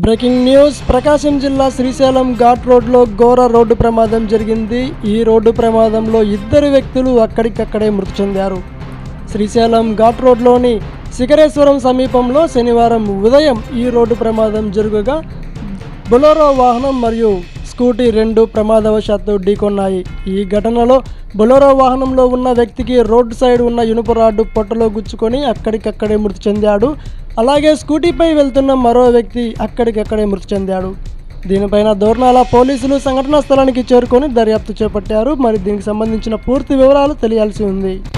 breaking news ప్రకాశం జిల్లా శ్రీశైలం ఘాట్ రోడ్లో ఘోర రోడ్డు ప్రమాదం జరిగింది ఈ రోడ్డు ప్రమాదంలో ఇద్దరు వ్యక్తులు అక్కడికక్కడే మృతి చెందారు శ్రీశైలం ఘాట్ రోడ్లోని శిఖరేశ్వరం సమీపంలో శనివారం ఉదయం ఈ రోడ్డు ప్రమాదం జరగగా బొలెరో వాహనం మరియు స్కూటీ రెండు ప్రమాదవశాత్తు ఢీకొన్నాయి ఈ ఘటనలో బొలెరో వాహనంలో ఉన్న వ్యక్తికి రోడ్డు సైడ్ ఉన్న ఇనుప రాడ్డు పొట్టలో గుచ్చుకొని అక్కడికక్కడే మృతి చెందాడు అలాగే స్కూటీపై వెళ్తున్న మరో వ్యక్తి అక్కడికక్కడే మృతి చెందాడు దీనిపైన దోర్నాల పోలీసులు సంఘటనా స్థలానికి చేరుకొని దర్యాప్తు చేపట్టారు మరి దీనికి సంబంధించిన పూర్తి వివరాలు తెలియాల్సి ఉంది